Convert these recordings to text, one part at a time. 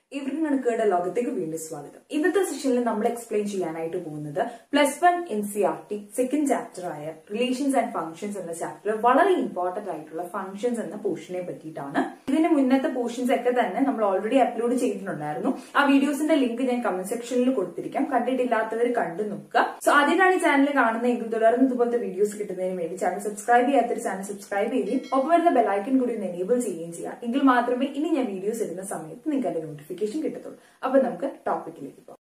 ഇവരുടെ കണക്കുകളുടെ ലോകത്തേക്ക് വീണ്ടും സ്വാഗതം ഇന്നത്തെ സെഷനിൽ നമ്മൾ എക്സ്പ്ലെയിൻ ചെയ്യാനായിട്ട് പോകുന്നത് plus one N C R T second chapter ആയ റിലേഷൻസ് ആൻഡ് ഫംഗ്ഷൻസ് എന്ന ചാപ്റ്റർ വളരെ ഇമ്പോർട്ടന്റ് ആയിട്ടുള്ള ഫംഗ്ഷൻസ് എന്ന പോർഷനെ പറ്റിയിട്ടാണ് ഇതിന് മുന്നത്തെ പോർഷൻസ് ഒക്കെ തന്നെ നമ്മൾ ഓൾറെഡി അപ്ലോഡ് ചെയ്തിട്ടുണ്ടായിരുന്നു ആ വീഡിയോസിന്റെ ലിങ്ക് ഞാൻ കമന്റ് സെക്ഷനിൽ കൊടുത്തിരിക്കാം കണ്ടിട്ടില്ലാത്തവർ കണ്ടു നോക്കുക സോ ആദ്യമായിട്ടാണ് ഈ ചാനൽ കാണുന്നതെങ്കിൽ തുടർന്ന് ഇതുപോലത്തെ വീഡിയോസ് കിട്ടുന്നതിന് വേണ്ടി ചാനൽ സബ്സ്ക്രൈബ് ചെയ്യാത്തൊരു ചാനൽ സബ്സ്ക്രൈബ് ചെയ്യുകയും ഒപ്പം വരുന്ന ബെലൈക്കൻ കൂടി ഒന്ന് എനേബിൾ ചെയ്യുകയും ചെയ്യുക എങ്കിൽ മാത്രമേ ഇനി ഞാൻ വീഡിയോസ് ഇടുന്ന സമയത്ത് നിങ്ങൾക്ക് അതിന്റെ നോട്ടിഫിക്കേഷൻ കിട്ടത്തുള്ളൂ അപ്പൊ നമുക്ക് ടോപ്പിക്കിലേക്ക് പോകാം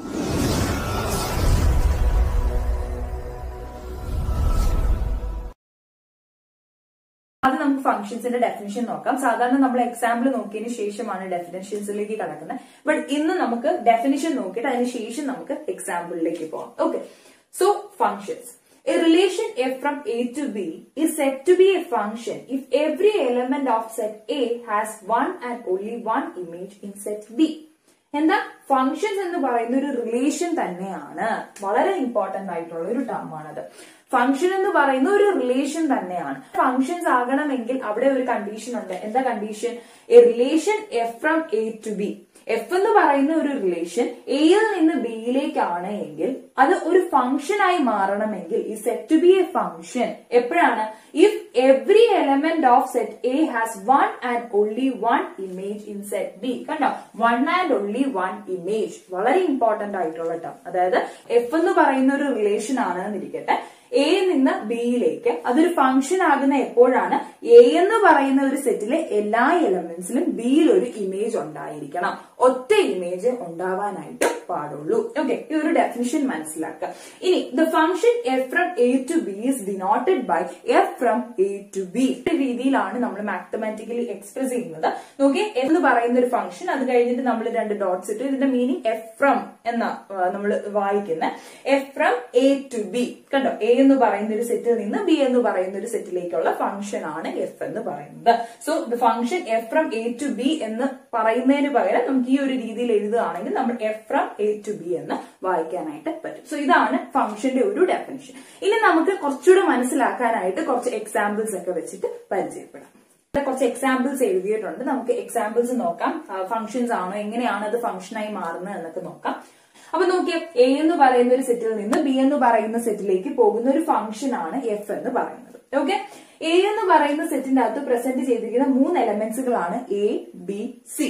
അത് നമുക്ക് ഫംഗ്ഷൻസിന്റെ ഡെഫിനിഷൻ നോക്കാം സാധാരണ നമ്മൾ എക്സാമ്പിൾ നോക്കിയതിന് ശേഷമാണ് ഡെഫിനിഷൻസിലേക്ക് കടക്കുന്നത് ബട്ട് ഇന്ന് നമുക്ക് ഡെഫിനിഷൻ നോക്കിയിട്ട് അതിന് ശേഷം നമുക്ക് എക്സാമ്പിളിലേക്ക് പോകാം okay so functions A relation f from A to B is said to be a function if every element of set A has one and only one image in set B. എന്താ functions എന്ന് പറയുന്ന ഒരു relation തന്നെയാണ് വളരെ important ആയിട്ടുള്ള ഒരു term ആണത് function എന്ന് പറയുന്ന ഒരു റിലേഷൻ തന്നെയാണ് ഫങ്ഷൻസ് ആകണമെങ്കിൽ അവിടെ ഒരു കണ്ടീഷൻ ഉണ്ട് എന്താ condition a relation F from A to B F എന്ന് പറയുന്ന ഒരു റിലേഷൻ എയിൽ നിന്ന് ബിയിലേക്കാണ് എങ്കിൽ അത് ഒരു ഫംഗ്ഷൻ ആയി മാറണമെങ്കിൽ ഈ set to B a function എപ്പോഴാണ് if every element of set A has one and only one image in set B കണ്ടോ one and only one image വളരെ ഇമ്പോർട്ടന്റ് ആയിട്ടുള്ള ടേം അതായത് എഫ് എന്ന് പറയുന്ന ഒരു റിലേഷൻ ആണ് എന്നിരിക്കട്ടെ എ നിന്ന് ബിയിലേക്ക് അതൊരു ഫംഗ്ഷൻ ആകുന്ന എപ്പോഴാണ് എ എന്ന് പറയുന്ന ഒരു സെറ്റിലെ എല്ലാ എലമെന്റ്സിലും ബിയിൽ ഒരു ഇമേജ് ഉണ്ടായിരിക്കണം ഒറ്റ ഇമേജ് ഉണ്ടാവാനായിട്ട് പാടുള്ളൂ ഓക്കെ ഈ ഒരു ഡെഫിനിഷൻ മനസ്സിലാക്കുക ഇനി the function F from A to B is denoted by F from A to B രീതിയിലാണ് നമ്മൾ മാത്തമാറ്റിക്കലി എക്സ്പ്രസ് ചെയ്യുന്നത് നോക്കിയേ എന്ന് പറയുന്ന ഒരു ഫംഗ്ഷൻ അത് കഴിഞ്ഞിട്ട് നമ്മൾ രണ്ട് ഡോട്ട്സ് ഇട്ട് ഇതിന്റെ മീനിങ് എഫ് ഫ്രം എന്ന നമ്മൾ വായിക്കുന്ന F from A to B കണ്ടോ എ എന്ന് പറയുന്ന ഒരു സെറ്റിൽ നിന്ന് ബി എന്ന് പറയുന്ന ഒരു സെറ്റിലേക്കുള്ള ഫംഗ്ഷൻ ആണ് എഫ് എന്ന് പറയുന്നത് so the function F from A to B എന്ന് പറയുന്നതിന് പകരം നമുക്ക് ഈ ഒരു രീതിയിൽ എഴുതുകയാണെങ്കിൽ നമ്മൾ F from A to B എന്ന് വായിക്കാനായിട്ട് പറ്റും സോ ഇതാണ് ഫംഗ്ഷന്റെ ഒരു ഡെഫിനിഷൻ ഇനി നമുക്ക് കുറച്ചുകൂടെ മനസ്സിലാക്കാനായിട്ട് കുറച്ച് എക്സാമ്പിൾസ് ഒക്കെ വെച്ചിട്ട് പരിചയപ്പെടാം കുറച്ച് എക്സാമ്പിൾസ് എഴുതിയിട്ടുണ്ട് നമുക്ക് എക്സാമ്പിൾസ് നോക്കാം ഫംഗ്ഷൻസ് ആണോ എങ്ങനെയാണ് അത് ഫംഗ്ഷനായി മാറുന്നത് എന്നൊക്കെ നോക്കാം അപ്പൊ നോക്കിയേ എ എന്ന് പറയുന്ന ഒരു സെറ്റിൽ നിന്ന് ബി എന്ന് പറയുന്ന സെറ്റിലേക്ക് പോകുന്ന ഒരു ഫംഗ്ഷൻ ആണ് എഫ് എന്ന് പറയുന്നത് ഓക്കെ എ എന്ന് പറയുന്ന സെറ്റിന്റെ അകത്ത് പ്രസന്റ് ചെയ്തിരിക്കുന്ന മൂന്ന് എലമെന്റ്സുകളാണ് എ ബി സി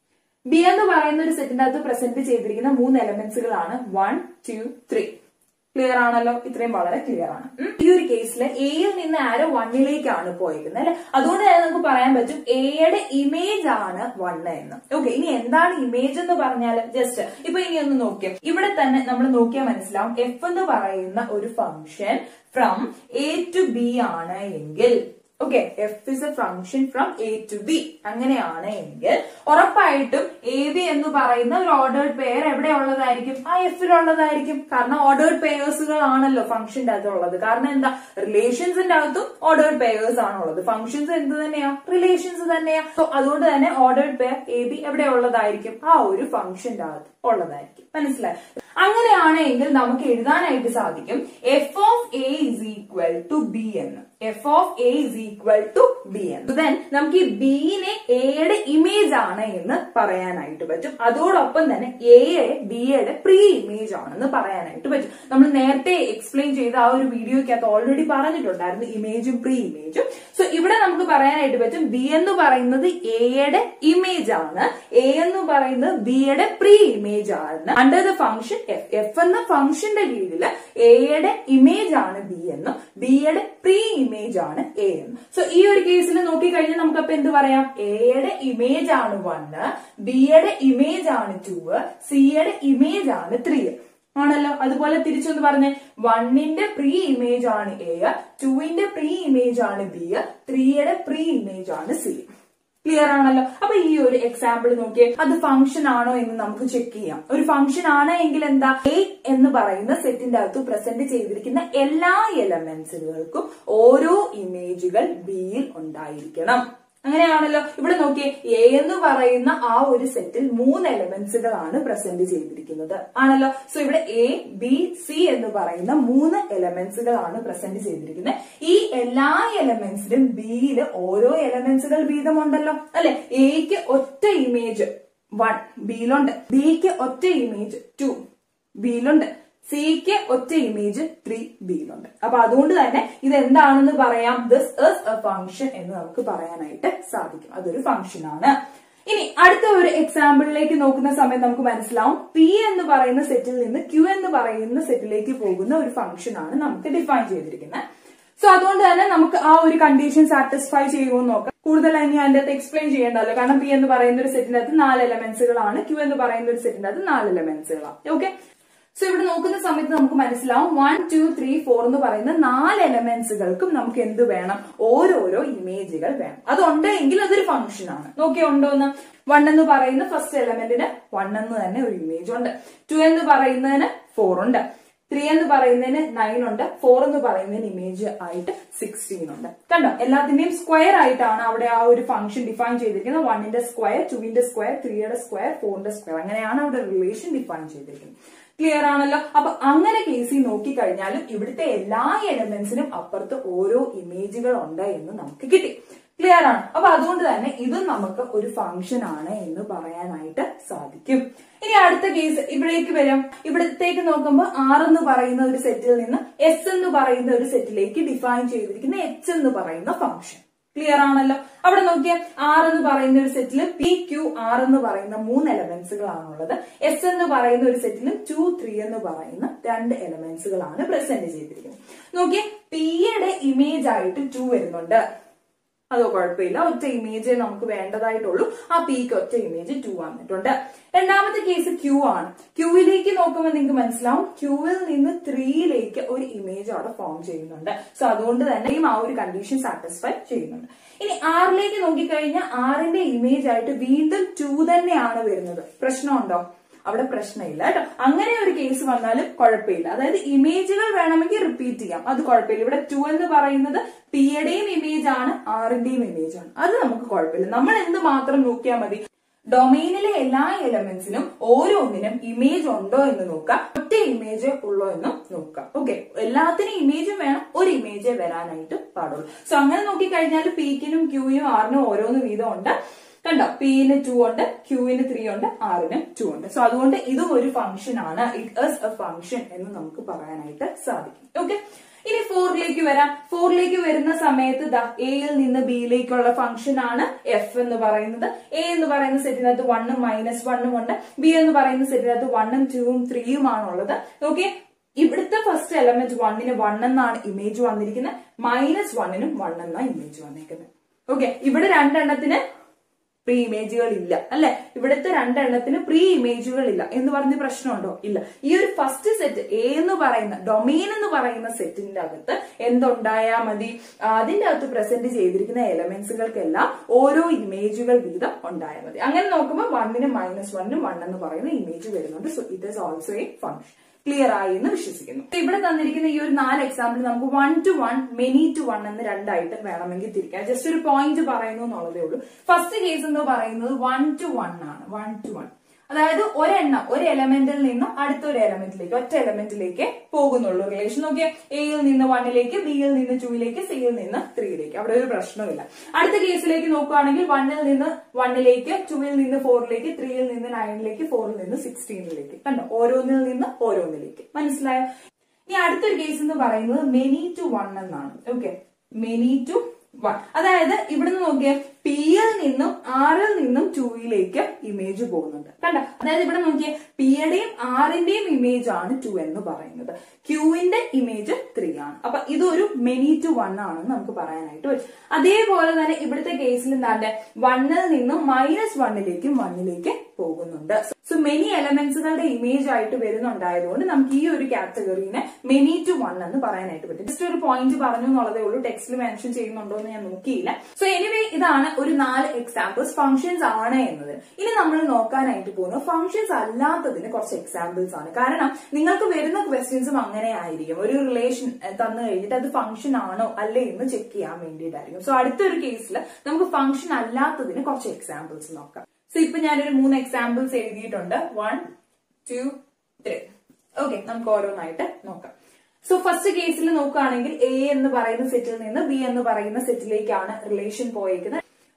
ബി എന്ന് പറയുന്ന ഒരു സെറ്റിന്റെ അകത്ത് പ്രസന്റ് ചെയ്തിരിക്കുന്ന മൂന്ന് എലമെന്റ്സുകളാണ് വൺ ടു ത്രീ ക്ലിയർ ആണല്ലോ ഇത്രയും വളരെ ക്ലിയർ ആണ് ഈ ഒരു കേസിൽ എയിൽ നിന്ന് ആരോ വണ്ണിലേക്കാണ് പോയിരിക്കുന്നത് അല്ലെ അതുകൊണ്ട് തന്നെ നമുക്ക് പറയാൻ പറ്റും എയുടെ ഇമേജ് ആണ് വണ്ണ് എന്ന് ഓക്കെ ഇനി എന്താണ് ഇമേജ് എന്ന് പറഞ്ഞാൽ ജസ്റ്റ് ഇപ്പൊ ഇനി ഒന്ന് നോക്കിയാൽ ഇവിടെ തന്നെ നമ്മൾ നോക്കിയാൽ മനസ്സിലാവും എഫ് എന്ന് പറയുന്ന ഒരു function from A to B ആണ് എങ്കിൽ okay F is a function from A to B അങ്ങനെയാണ് എങ്കിൽ ഉറപ്പായിട്ടും എ ബി എന്ന് പറയുന്ന ഒരു ഓർഡേർഡ് പെയർ എവിടെ ഉള്ളതായിരിക്കും ആ എഫിലുള്ളതായിരിക്കും കാരണം ഓർഡേർഡ് പെയേഴ്സുകൾ ആണല്ലോ ഫംഗ്ഷന്റെ അകത്തുള്ളത് കാരണം എന്താ റിലേഷൻസിന്റെ അകത്തും ഓർഡേർഡ് പെയേഴ്സ് ആണുള്ളത് ഫംഗ്ഷൻസ് എന്ത് തന്നെയാ റിലേഷൻസ് തന്നെയാ സോ അതുകൊണ്ട് തന്നെ ഓർഡേർഡ് പെയർ എ ബി എവിടെ ഉള്ളതായിരിക്കും ആ ഒരു ഫംഗ്ഷന്റെ അകത്ത് ഉള്ളതായിരിക്കും മനസ്സിലായി അങ്ങനെയാണെങ്കിൽ നമുക്ക് എഴുതാനായിട്ട് സാധിക്കും F of A is equal to B എന്ന് F of A is equal to B എന്ന് ദെൻ നമുക്ക് ഈ ബിനെ എയുടെ ഇമേജ് ആണ് എന്ന് പറയാനായിട്ട് പറ്റും അതോടൊപ്പം തന്നെ എയെ ബിയുടെ പ്രീ ഇമേജ് ആണെന്ന് പറയാനായിട്ട് പറ്റും നമ്മൾ നേരത്തെ എക്സ്പ്ലെയിൻ ചെയ്ത ആ ഒരു വീഡിയോയ്ക്കകത്ത് ഓൾറെഡി പറഞ്ഞിട്ടുണ്ടായിരുന്നു ഇമേജും പ്രീ ഇമേജും സോ ഇവിടെ നമുക്ക് പറയാനായിട്ട് പറ്റും ബി എന്ന് പറയുന്നത് എയുടെ ഇമേജ് ആണ് എ എന്ന് പറയുന്നത് ബിയുടെ പ്രീ ഇമേജ് ആണ് under the function F F എന്ന ഫംഗ്ഷന്റെ കീഴിൽ എയുടെ ഇമേജ് ആണ് ബി എന്നും ബിയുടെ പ്രീ ഇമേജ് ആണ് എ എന്നും സോ ഈ ഒരു കേസിൽ നോക്കിക്കഴിഞ്ഞാൽ നമുക്ക് അപ്പൊ എന്ത് പറയാം എയുടെ ഇമേജ് ആണ് വണ് ബിയുടെ ഇമേജ് ആണ് ടു സിയുടെ ഇമേജ് ആണ് ത്രീ ആണല്ലോ അതുപോലെ തിരിച്ചൊന്ന് പറഞ്ഞേ വണ്ണിന്റെ പ്രീ ഇമേജ് ആണ് എ ടുവിന്റെ പ്രീ ഇമേജ് ആണ് ബി ത്രീയുടെ പ്രീ ഇമേജ് ആണ് സി ക്ലിയർ ആണല്ലോ അപ്പൊ ഈ ഒരു എക്സാമ്പിൾ നോക്കിയേ അത് ഫംഗ്ഷൻ ആണോ എന്ന് നമുക്ക് ചെക്ക് ചെയ്യാം ഒരു ഫംഗ്ഷൻ ആണ് എങ്കിൽ എന്താ എ എന്ന് പറയുന്ന സെറ്റിന്റെ അകത്ത് പ്രസന്റ് ചെയ്തിരിക്കുന്ന എല്ലാ എലമെന്റ്സുകൾക്കും ഓരോ ഇമേജുകൾ ബിയിൽ ഉണ്ടായിരിക്കണം അങ്ങനെയാണല്ലോ ഇവിടെ നോക്കിയേ എ എന്ന് പറയുന്ന ആ ഒരു സെറ്റിൽ മൂന്ന് എലമെന്റ്സുകളാണ് പ്രസന്റ് ചെയ്തിരിക്കുന്നത് ആണല്ലോ സോ ഇവിടെ എ ബി സി എന്ന് പറയുന്ന മൂന്ന് എലമെന്റ്സുകളാണ് പ്രസന്റ് ചെയ്തിരിക്കുന്നത് ഈ എല്ലാ എലമെന്റ്സിലും ബിയിൽ ഓരോ എലമെന്റ്സുകൾ വീതമുണ്ടല്ലോ അല്ലെ എക്ക് ഒറ്റ ഇമേജ് വൺ ബിയിലുണ്ട് ബിക്ക് ഒറ്റ ഇമേജ് ടു ബിയിലുണ്ട് സിക്ക് ഒറ്റ ഇമേജ് ത്രീ ബിയിലുണ്ട് അപ്പൊ അതുകൊണ്ട് തന്നെ ഇത് എന്താണെന്ന് പറയാം ദിസ് ഇസ് എ ഫംഗ്ഷൻ എന്ന് നമുക്ക് പറയാനായിട്ട് സാധിക്കും അതൊരു ഫംഗ്ഷൻ ആണ് ഇനി അടുത്ത ഒരു എക്സാമ്പിളിലേക്ക് നോക്കുന്ന സമയത്ത് നമുക്ക് മനസ്സിലാവും പി എന്ന് പറയുന്ന സെറ്റിൽ നിന്ന് ക്യൂ എന്ന് പറയുന്ന സെറ്റിലേക്ക് പോകുന്ന ഒരു ഫംഗ്ഷൻ ആണ് നമുക്ക് ഡിഫൈൻ ചെയ്തിരിക്കുന്നത് സോ അതുകൊണ്ട് തന്നെ നമുക്ക് ആ ഒരു കണ്ടീഷൻ സാറ്റിസ്ഫൈ ചെയ്യുമെന്ന് നോക്കാം കൂടുതൽ ഇനി അതിന്റെ അകത്ത് എക്സ്പ്ലെയിൻ ചെയ്യേണ്ടല്ലോ കാരണം പി എന്ന് പറയുന്ന ഒരു സെറ്റിന്റെ അകത്ത് നാല് എലമെന്റ്സുകളാണ് ക്യൂ എന്ന് പറയുന്ന ഒരു സെറ്റിന്റെ അകത്ത് നാല് എലമെന്റ്സുകളാണ് ഓക്കെ സോ ഇവിടെ നോക്കുന്ന സമയത്ത് നമുക്ക് മനസ്സിലാവും വൺ ടു ത്രീ ഫോർ എന്ന് പറയുന്ന നാല് എലമെന്റ്സുകൾക്കും നമുക്ക് എന്ത് വേണം ഓരോരോ ഇമേജുകൾ വേണം അതുണ്ട് എങ്കിൽ അതൊരു ഫംഗ്ഷൻ ആണ് നോക്കി ഉണ്ടോ എന്ന് വൺ എന്ന് പറയുന്ന ഫസ്റ്റ് എലമെന്റിന് വൺ എന്ന് തന്നെ ഒരു ഇമേജ് ഉണ്ട് ടു എന്ന് പറയുന്നതിന് ഫോർ ഉണ്ട് ത്രീ എന്ന് പറയുന്നതിന് നയൻ ഉണ്ട് ഫോർ എന്ന് പറയുന്നതിന് ഇമേജ് ആയിട്ട് സിക്സ്റ്റീൻ ഉണ്ട് കണ്ടോ എല്ലാത്തിന്റെയും സ്ക്വയർ ആയിട്ടാണ് അവിടെ ആ ഒരു ഫംഗ്ഷൻ ഡിഫൈൻ ചെയ്തിരിക്കുന്നത് വണ്ണിന്റെ സ്ക്വയർ ടുവിന്റെ സ്ക്വയർ ത്രീയുടെ സ്ക്വയർ ഫോറിന്റെ സ്ക്വയർ അങ്ങനെയാണ് അവിടെ റിലേഷൻ ഡിഫൈൻ ചെയ്തിരിക്കുന്നത് ക്ലിയർ ആണല്ലോ അപ്പൊ അങ്ങനെ കേസിൽ നോക്കിക്കഴിഞ്ഞാലും ഇവിടുത്തെ എല്ലാ എലമെന്റ്സിനും അപ്പുറത്ത് ഓരോ ഇമേജുകൾ ഉണ്ട് എന്ന് നമുക്ക് കിട്ടി ക്ലിയർ ആണ് അപ്പൊ അതുകൊണ്ട് തന്നെ ഇതും നമുക്ക് ഒരു ഫംഗ്ഷൻ ആണ് എന്ന് പറയാനായിട്ട് സാധിക്കും ഇനി അടുത്ത കേസ് ഇവിടേക്ക് വരാം ഇവിടത്തേക്ക് നോക്കുമ്പോൾ ആർ എന്ന് പറയുന്ന ഒരു സെറ്റിൽ നിന്ന് എസ് എന്ന് പറയുന്ന ഒരു സെറ്റിലേക്ക് ഡിഫൈൻ ചെയ്തിരിക്കുന്ന എച്ച് എന്ന് പറയുന്ന ഫംഗ്ഷൻ ക്ലിയർ ആണല്ലോ അവിടെ നോക്കിയാൽ ആർ എന്ന് പറയുന്ന ഒരു സെറ്റിൽ പി ക്യു ആർ എന്ന് പറയുന്ന മൂന്ന് എലമെന്റ്സുകളാണുള്ളത് എസ് എന്ന് പറയുന്ന ഒരു സെറ്റിലും ടു ത്രീ എന്ന് പറയുന്ന രണ്ട് എലമെന്റ്സുകളാണ് പ്രസന്റ് ചെയ്തിരിക്കുന്നത് നോക്കിയേ പിയുടെ ഇമേജ് ആയിട്ട് ടു വരുന്നുണ്ട് അതോ കുഴപ്പമില്ല ഒറ്റ ഇമേജ് നമുക്ക് വേണ്ടതായിട്ടുള്ളൂ ആ പിക്ക് ഒറ്റ ഇമേജ് ടു വന്നിട്ടുണ്ട് രണ്ടാമത്തെ കേസ് ക്യൂ ആണ് ക്യൂവിലേക്ക് നോക്കുമ്പോൾ നിങ്ങൾക്ക് മനസ്സിലാവും ക്യൂവിൽ നിന്ന് ത്രീയിലേക്ക് ഒരു ഇമേജ് അവിടെ ഫോം ചെയ്യുന്നുണ്ട് സോ അതുകൊണ്ട് തന്നെയും ആ ഒരു കണ്ടീഷൻ സാറ്റിസ്ഫൈ ചെയ്യുന്നുണ്ട് ഇനി ആറിലേക്ക് നോക്കിക്കഴിഞ്ഞാൽ ആറിന്റെ ഇമേജ് ആയിട്ട് വീണ്ടും ടു തന്നെയാണ് വരുന്നത് പ്രശ്നമുണ്ടോ അവിടെ പ്രശ്നമില്ല കേട്ടോ അങ്ങനെ ഒരു കേസ് വന്നാലും കുഴപ്പമില്ല അതായത് ഇമേജുകൾ വേണമെങ്കിൽ റിപ്പീറ്റ് ചെയ്യാം അത് കുഴപ്പമില്ല ഇവിടെ ടു എന്ന് പറയുന്നത് പിയുടെയും ഇമേജ് ആണ് ആറിന്റെയും ഇമേജ് ആണ് അത് നമുക്ക് കുഴപ്പമില്ല നമ്മൾ എന്ത് മാത്രം നോക്കിയാൽ മതി ഡൊമൈനിലെ എല്ലാ എലമെന്റ്സിനും ഓരോന്നിനും ഇമേജ് ഉണ്ടോ എന്ന് നോക്കാം ഒറ്റ ഇമേജ് ഉള്ളോ എന്ന് നോക്കാം ഓക്കെ എല്ലാത്തിനും ഇമേജും വേണം ഒരു ഇമേജ് വരാനായിട്ട് പാടുള്ളൂ സോ അങ്ങനെ നോക്കിക്കഴിഞ്ഞാൽ പിക്കിനും ക്യൂവിനും ആറിനും ഓരോന്ന് വീതം ഉണ്ട് കണ്ടോ പിന് ടു ഉണ്ട് ക്യൂവിന് ത്രീ ഉണ്ട് ആറിന് ടു ഉണ്ട് സോ അതുകൊണ്ട് ഇതും ഒരു ഫംഗ്ഷൻ ആണ് ഇറ്റ് ഇസ് എ ഫംഗ്ഷൻ എന്ന് നമുക്ക് പറയാനായിട്ട് സാധിക്കും ഓക്കെ ഇനി ഫോറിലേക്ക് വരാം ഫോറിലേക്ക് വരുന്ന സമയത്ത് ദാ എയിൽ നിന്ന് ബിയിലേക്കുള്ള ഫംഗ്ഷൻ ആണ് എഫ് എന്ന് പറയുന്നത് എ എന്ന് പറയുന്ന സെറ്റിനകത്ത് വണ്ണും മൈനസ് വണ്ണും ഉണ്ട് ബി എന്ന് പറയുന്ന സെറ്റിനകത്ത് വണ്ണും ടൂവും ത്രീയും ആണുള്ളത് ഓക്കെ ഇവിടുത്തെ ഫസ്റ്റ് എലമെന്റ് വണ്ണിന് വൺ എന്നാണ് ഇമേജ് വന്നിരിക്കുന്നത് മൈനസ് വണ്ണിനും വൺ എന്നാണ് ഇമേജ് വന്നിരിക്കുന്നത് ഓക്കെ ഇവിടെ രണ്ടെണ്ണത്തിന് പ്രീ ഇമേജുകൾ ഇല്ല അല്ലെ ഇവിടുത്തെ രണ്ടെണ്ണത്തിന് പ്രീ ഇമേജുകൾ ഇല്ല എന്ന് പറഞ്ഞ പ്രശ്നമുണ്ടോ ഇല്ല ഈ ഒരു ഫസ്റ്റ് സെറ്റ് എ എന്ന് പറയുന്ന ഡൊമെയിൻ എന്ന് പറയുന്ന സെറ്റിന്റെ അകത്ത് എന്തുണ്ടായാ മതി അതിന്റെ അകത്ത് പ്രസന്റ് ചെയ്തിരിക്കുന്ന എലമെന്റ്സുകൾക്കെല്ലാം ഓരോ ഇമേജുകൾ വീതം ഉണ്ടായാൽ മതി അങ്ങനെ നോക്കുമ്പോൾ വണ്ണിന് മൈനസ് വണ്ണിനും വൺ എന്ന് പറയുന്ന ഇമേജ് വരുന്നുണ്ട് so it is also a function clear ആയി എന്ന് വിശ്വസിക്കുന്നു ഇവിടെ തന്നിരിക്കുന്ന ഈ ഒരു നാല് എക്സാമ്പിൾ നമുക്ക് one to one many to one എന്ന് രണ്ടായിട്ട് വേണമെങ്കിൽ തിരിക്കാം ജസ്റ്റ് ഒരു പോയിന്റ് പറയുന്നു എന്നുള്ളതേ ഉള്ളൂ ഫസ്റ്റ് കേസ് എന്ന് പറയുന്നത് വൺ ടു വൺ ആണ് വൺ ടു വൺ അതായത് ഒരെണ്ണം ഒരു എലമെന്റിൽ നിന്ന് അടുത്തൊരു എലമെന്റിലേക്ക് ഒറ്റ എലമെന്റിലേക്ക് പോകുന്നുള്ളൂ റിലേഷൻ നോക്കിയാൽ എയിൽ നിന്ന് വണ്ണിലേക്ക് ബിയിൽ നിന്ന് ടൂയിലേക്ക് സിയിൽ നിന്ന് ത്രീയിലേക്ക് അവിടെ ഒരു പ്രശ്നമില്ല അടുത്ത കേസിലേക്ക് നോക്കുകയാണെങ്കിൽ വണ്ണിൽ നിന്ന് വണ്ണിലേക്ക് ടൂവിൽ നിന്ന് ഫോറിലേക്ക് ത്രീയിൽ നിന്ന് നയനിലേക്ക് ഫോറിൽ നിന്ന് സിക്സ്റ്റീനിലേക്ക് കണ്ടോ ഓരോന്നിൽ നിന്ന് ഓരോന്നിലേക്ക് മനസ്സിലായോ ഇനി അടുത്തൊരു കേസ് എന്ന് പറയുന്നത് മെനി ടു വൺ എന്നാണ് ഓക്കെ മെനി ടു വൺ അതായത് ഇവിടുന്ന് നോക്കിയാൽ പിയിൽ നിന്നും ആറിൽ നിന്നും ടൂയിലേക്ക് ഇമേജ് പോകുന്നുണ്ട് കണ്ട അതായത് ഇവിടെ നോക്കിയാൽ പിയുടെയും ആറിന്റെയും ഇമേജ് ആണ് ടു എന്ന് പറയുന്നത് ക്യൂവിന്റെ ഇമേജ് ത്രീ ആണ് അപ്പൊ ഇതൊരു മെനി ടു വൺ ആണെന്ന് നമുക്ക് പറയാനായിട്ട് പറ്റും അതേപോലെ തന്നെ ഇവിടുത്തെ കേസിൽ എന്താണ്ട് വണ്ണിൽ നിന്നും മൈനസ് വണ്ണിലേക്കും വണ്ണിലേക്ക് പോകുന്നുണ്ട് സോ മെനി എലമെന്റ്സുകളുടെ ഇമേജ് ആയിട്ട് വരുന്നുണ്ടായതുകൊണ്ട് നമുക്ക് ഈ ഒരു കാറ്റഗറീനെ മെനി ടു വൺ എന്ന് പറയാനായിട്ട് പറ്റും ജസ്റ്റ് ഒരു പോയിന്റ് പറഞ്ഞു എന്നുള്ളതേ ഉള്ളൂ ടെക്സ്റ്റിൽ മെൻഷൻ ചെയ്യുന്നുണ്ടോ എന്ന് ഞാൻ നോക്കിയില്ല സോ എനിവേ ഇതാണ് ഒരു നാല് എക്സാമ്പിൾസ് ഫംഗ്ഷൻസ് ആണ് എന്നത് ഇനി നമ്മൾ നോക്കാനായിട്ട് പോകുന്നത് ഫംഗ്ഷൻസ് അല്ലാത്തതിന് കുറച്ച് എക്സാമ്പിൾസ് ആണ് കാരണം നിങ്ങൾക്ക് വരുന്ന ക്വസ്റ്റ്യൻസും അങ്ങനെ ആയിരിക്കും ഒരു റിലേഷൻ തന്നു കഴിഞ്ഞിട്ട് അത് ഫംഗ്ഷൻ ആണോ അല്ലേ എന്ന് ചെക്ക് ചെയ്യാൻ വേണ്ടിയിട്ടായിരിക്കും സോ അടുത്തൊരു കേസിൽ നമുക്ക് ഫംഗ്ഷൻ അല്ലാത്തതിന് കുറച്ച് എക്സാമ്പിൾസ് നോക്കാം സോ ഇപ്പൊ ഞാനൊരു മൂന്ന് എക്സാമ്പിൾസ് എഴുതിയിട്ടുണ്ട് വൺ ടു ത്രീ ഓക്കെ നമുക്ക് ഓരോന്നായിട്ട് നോക്കാം സോ ഫസ്റ്റ് കേസിൽ നോക്കുകയാണെങ്കിൽ എ എന്ന് പറയുന്ന സെറ്റിൽ നിന്ന് ബി എന്ന് പറയുന്ന സെറ്റിലേക്കാണ് റിലേഷൻ പോയേക്കുന്നത്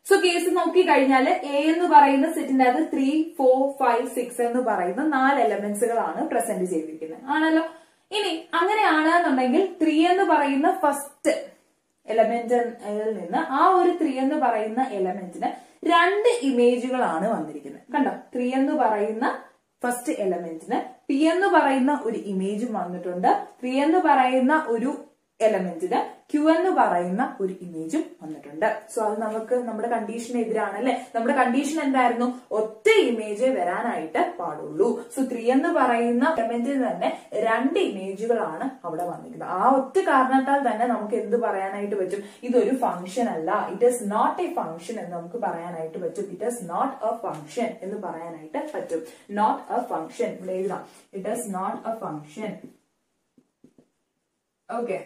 സോ കേസ് നോക്കി കഴിഞ്ഞാൽ എ എന്ന് പറയുന്ന സെറ്റിന്റെ അകത്ത് ത്രീ ഫോർ ഫൈവ് സിക്സ് എന്ന് പറയുന്ന നാല് എലമെന്റ്സുകളാണ് പ്രസന്റ് ചെയ്തിരിക്കുന്നത് ആണല്ലോ ഇനി അങ്ങനെയാണെന്നുണ്ടെങ്കിൽ ത്രീ എന്ന് പറയുന്ന ഫസ്റ്റ് എലമെന്റിൽ നിന്ന് ആ ഒരു ത്രീ എന്ന് പറയുന്ന എലമെന്റിന് രണ്ട് ഇമേജുകളാണ് വന്നിരിക്കുന്നത് കണ്ടോ ത്രീ എന്ന് പറയുന്ന ഫസ്റ്റ് എലമെന്റിന് പി എന്ന് പറയുന്ന ഒരു ഇമേജും വന്നിട്ടുണ്ട് ത്രീ എന്ന് പറയുന്ന ഒരു എലമെന്റിന് ക്യൂ എന്ന് പറയുന്ന ഒരു ഇമേജും വന്നിട്ടുണ്ട് സോ അത് നമുക്ക് നമ്മുടെ കണ്ടീഷന് എതിരാണ് അല്ലെ നമ്മുടെ കണ്ടീഷൻ എന്തായിരുന്നു ഒറ്റ ഇമേജ് വരാനായിട്ട് പാടുള്ളൂ സോ ത്രീ എന്ന് പറയുന്ന എലമെന്റിൽ തന്നെ രണ്ട് ഇമേജുകളാണ് അവിടെ വന്നിരിക്കുന്നത് ആ ഒറ്റ കാരണത്താൽ തന്നെ നമുക്ക് എന്ത് പറയാനായിട്ട് പറ്റും ഇതൊരു ഫംഗ്ഷൻ അല്ല it is not a function എന്ന് നമുക്ക് പറയാനായിട്ട് പറ്റും it is not a function എന്ന് പറയാനായിട്ട് പറ്റും നോട്ട് എ ഫംഗ്ഷൻ ഇവിടെ എഴുതാം it is not a function okay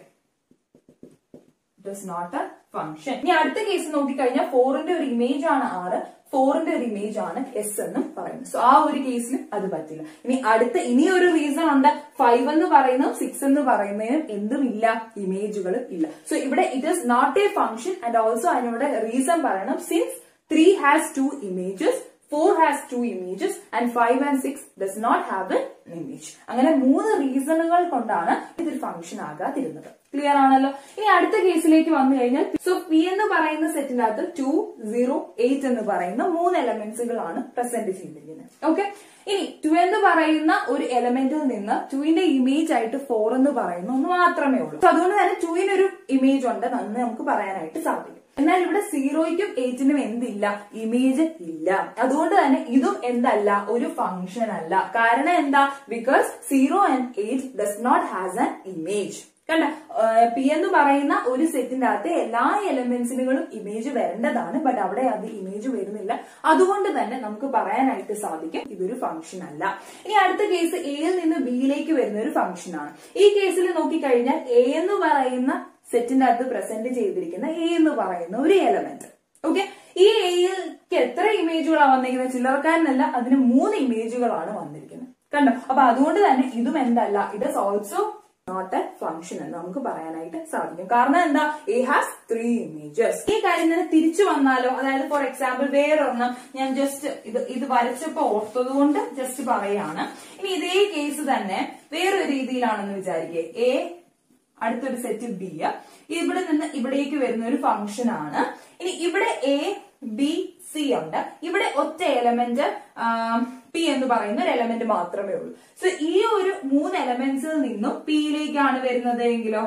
it is not a function ഇനി അടുത്ത കേസ് നോക്കിക്കഴിഞ്ഞാൽ ഫോറിന്റെ ഒരു ഇമേജ് ആണ് ആറ് ഫോറിന്റെ ഒരു ഇമേജ് ആണ് എസ് എന്നും പറയുന്നത് സോ ആ ഒരു കേസിൽ അത് പറ്റില്ല ഇനി അടുത്ത ഇനി ഒരു റീസൺ ഉണ്ട് ഫൈവ് എന്ന് പറയുന്നതും സിക്സ് എന്ന് പറയുന്നതിനും എന്തും ഇല്ല ഇമേജുകൾ ഇല്ല സോ ഇവിടെ it is not a function and also അതിനോട് റീസൺ പറയണം since three has two images four has two images and five and six does not have an image അങ്ങനെ മൂന്ന് റീസണുകൾ കൊണ്ടാണ് ഇതൊരു ഫംഗ്ഷൻ ആകാതിരുന്നത് ക്ലിയർ ആണല്ലോ ഇനി അടുത്ത കേസിലേക്ക് വന്നു കഴിഞ്ഞാൽ സോ പി എന്ന് പറയുന്ന സെറ്റിനകത്ത് ടു സീറോ എയ്റ്റ് എന്ന് പറയുന്ന മൂന്ന് എലമെന്റ്സുകളാണ് പ്രസന്റ് ചെയ്തിരിക്കുന്നത് ഓക്കെ ഇനി ടു എന്ന് പറയുന്ന ഒരു എലമെന്റിൽ നിന്ന് ടുവിന്റെ ഇമേജ് ആയിട്ട് ഫോർ എന്ന് പറയുന്ന ഒന്ന് മാത്രമേ ഉള്ളൂ So അതുകൊണ്ട് തന്നെ ടുവിന് ഒരു ഇമേജ് ഉണ്ട് എന്ന് നമുക്ക് പറയാനായിട്ട് സാധിക്കും എന്നാൽ ഇവിടെ സീറോയ്ക്കും എയ്റ്റിനും എന്തില്ല ഇമേജ് ഇല്ല അതുകൊണ്ട് തന്നെ ഇതും എന്തല്ല ഒരു ഫംഗ്ഷൻ അല്ല കാരണം എന്താ because zero and eight does not has an image കണ്ട പി എന്ന് പറയുന്ന ഒരു സെറ്റിന്റെ അകത്ത് എല്ലാ എലമെന്റ്സിനുകളും ഇമേജ് വരേണ്ടതാണ് ബട്ട് അവിടെ അത് ഇമേജ് വരുന്നില്ല അതുകൊണ്ട് തന്നെ നമുക്ക് പറയാനായിട്ട് സാധിക്കും ഇതൊരു ഫംഗ്ഷൻ അല്ല ഇനി അടുത്ത കേസ് എയിൽ നിന്ന് ബിയിലേക്ക് വരുന്ന ഒരു ഫംഗ്ഷൻ ആണ് ഈ കേസിൽ നോക്കിക്കഴിഞ്ഞാൽ എ എന്ന് പറയുന്ന സെറ്റിന്റെ അകത്ത് പ്രസന്റ് ചെയ്തിരിക്കുന്ന എ എന്ന് പറയുന്ന ഒരു എലമെന്റ് ഓക്കെ ഈ എയിൽക്ക് എത്ര ഇമേജുകളാണ് വന്നിരിക്കുന്നത് ചില്ലറക്കാരനല്ല അതിന് മൂന്ന് ഇമേജുകളാണ് വന്നിരിക്കുന്നത് കണ്ടോ അപ്പൊ അതുകൊണ്ട് തന്നെ ഇതും എന്തല്ല it is also not a function എന്ന് നമുക്ക് പറയാനായിട്ട് സാധിക്കും കാരണം എന്താ എ ഹാസ് ത്രീ ഇമേജസ് ഈ കാര്യം തന്നെ തിരിച്ചു വന്നാലോ അതായത് ഫോർ എക്സാമ്പിൾ വേറൊരെണ്ണം ഞാൻ ജസ്റ്റ് ഇത് ഇത് വരച്ചപ്പോ ഓർത്തത് കൊണ്ട് ജസ്റ്റ് പറയാണ് ഇനി ഇതേ കേസ് തന്നെ വേറൊരു രീതിയിലാണെന്ന് വിചാരിക്കേ എ അടുത്തൊരു സെറ്റ് ബി ഇവിടെ നിന്ന് ഇവിടേക്ക് വരുന്ന ഒരു ഫംഗ്ഷൻ ആണ് ഇനി ഇവിടെ എ ബി സി ഉണ്ട് ഇവിടെ ഒറ്റ എലമെന്റ് പി എന്ന് പറയുന്ന ഒരു എലമെന്റ് മാത്രമേ ഉള്ളൂ സോ ഈ ഒരു മൂന്ന് എലമെന്റ്സിൽ നിന്നും പിയിലേക്കാണ് വരുന്നത് എങ്കിലോ